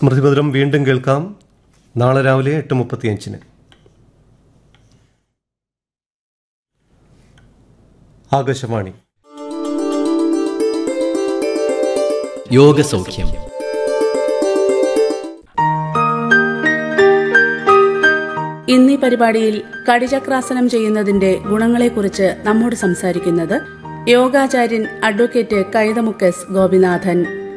സ്മൃതിപത്രം വീണ്ടും കേൾക്കാം നാളെ രാവിലെ എട്ട് മുപ്പത്തിയഞ്ചിന് ആകാശവാണി യോഗസൗഖ്യം ഇന്നീ പരിപാടിയിൽ കടിചക്രാസനം ചെയ്യുന്നതിന്റെ ഗുണങ്ങളെക്കുറിച്ച് നമ്മോട് സംസാരിക്കുന്നത് യോഗാചാര്യൻ അഡ്വക്കേറ്റ് കൈതമുക്കസ് ഗോപിനാഥൻ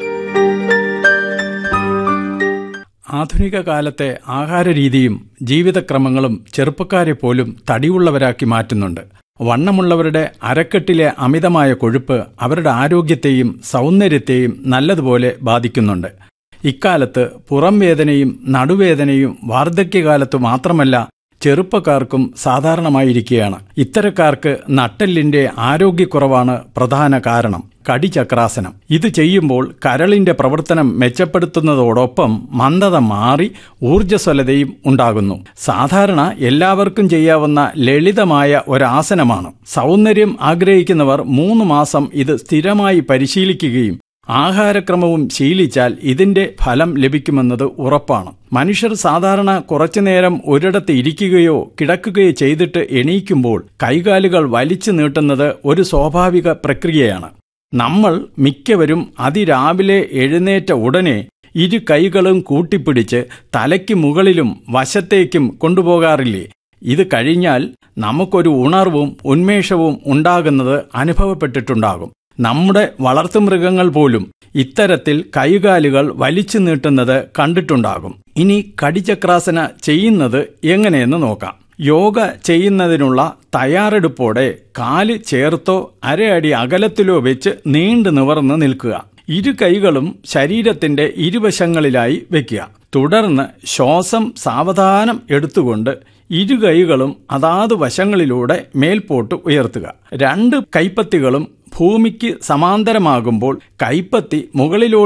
ആധുനിക കാലത്തെ ആഹാരരീതിയും ജീവിതക്രമങ്ങളും ചെറുപ്പക്കാരെ പോലും തടിയുള്ളവരാക്കി മാറ്റുന്നുണ്ട് വണ്ണമുള്ളവരുടെ അരക്കെട്ടിലെ അമിതമായ കൊഴുപ്പ് അവരുടെ ആരോഗ്യത്തെയും സൗന്ദര്യത്തെയും നല്ലതുപോലെ ബാധിക്കുന്നുണ്ട് ഇക്കാലത്ത് പുറം വേദനയും നടുവേദനയും വാർദ്ധക്യകാലത്തു മാത്രമല്ല ചെറുപ്പക്കാർക്കും സാധാരണമായിരിക്കുകയാണ് ഇത്തരക്കാർക്ക് നട്ടെല്ലിന്റെ ആരോഗ്യക്കുറവാണ് പ്രധാന കാരണം കടിചക്രാസനം ഇത് ചെയ്യുമ്പോൾ കരളിന്റെ പ്രവർത്തനം മെച്ചപ്പെടുത്തുന്നതോടൊപ്പം മന്ദത മാറി ഊർജ്ജസ്വലതയും ഉണ്ടാകുന്നു സാധാരണ എല്ലാവർക്കും ചെയ്യാവുന്ന ലളിതമായ ഒരാസനമാണ് സൗന്ദര്യം ആഗ്രഹിക്കുന്നവർ മൂന്ന് മാസം ഇത് സ്ഥിരമായി പരിശീലിക്കുകയും ആഹാരക്രമവും ശീലിച്ചാൽ ഇതിന്റെ ഫലം ലഭിക്കുമെന്നത് ഉറപ്പാണ് മനുഷ്യർ സാധാരണ കുറച്ചുനേരം ഒരിടത്ത് ഇരിക്കുകയോ കിടക്കുകയോ ചെയ്തിട്ട് എണീക്കുമ്പോൾ കൈകാലുകൾ വലിച്ചു നീട്ടുന്നത് ഒരു സ്വാഭാവിക പ്രക്രിയയാണ് നമ്മൾ മിക്കവരും അതിരാവിലെ എഴുന്നേറ്റ ഉടനെ ഇരു കൈകളും കൂട്ടിപ്പിടിച്ച് തലയ്ക്ക് മുകളിലും വശത്തേക്കും കൊണ്ടുപോകാറില്ലേ ഇത് കഴിഞ്ഞാൽ നമുക്കൊരു ഉണർവും ഉന്മേഷവും ഉണ്ടാകുന്നത് അനുഭവപ്പെട്ടിട്ടുണ്ടാകും നമ്മുടെ വളർത്തുമൃഗങ്ങൾ പോലും ഇത്തരത്തിൽ കൈകാലുകൾ വലിച്ചു നീട്ടുന്നത് കണ്ടിട്ടുണ്ടാകും ഇനി കടിചക്രാസന ചെയ്യുന്നത് എങ്ങനെയെന്ന് നോക്കാം യോഗ ചെയ്യുന്നതിനുള്ള തയ്യാറെടുപ്പോടെ കാല് ചേർത്തോ അരയടി അകലത്തിലോ വെച്ച് നീണ്ടു നിവർന്ന് നിൽക്കുക ഇരു കൈകളും ശരീരത്തിന്റെ ഇരുവശങ്ങളിലായി വെക്കുക തുടർന്ന് ശ്വാസം സാവധാനം എടുത്തുകൊണ്ട് ഇരു കൈകളും അതാത് വശങ്ങളിലൂടെ മേൽപോട്ട് ഉയർത്തുക രണ്ട് കൈപ്പത്തികളും ഭൂമിക്ക് സമാന്തരമാകുമ്പോൾ കൈപ്പത്തി മുകളിലോട്ട്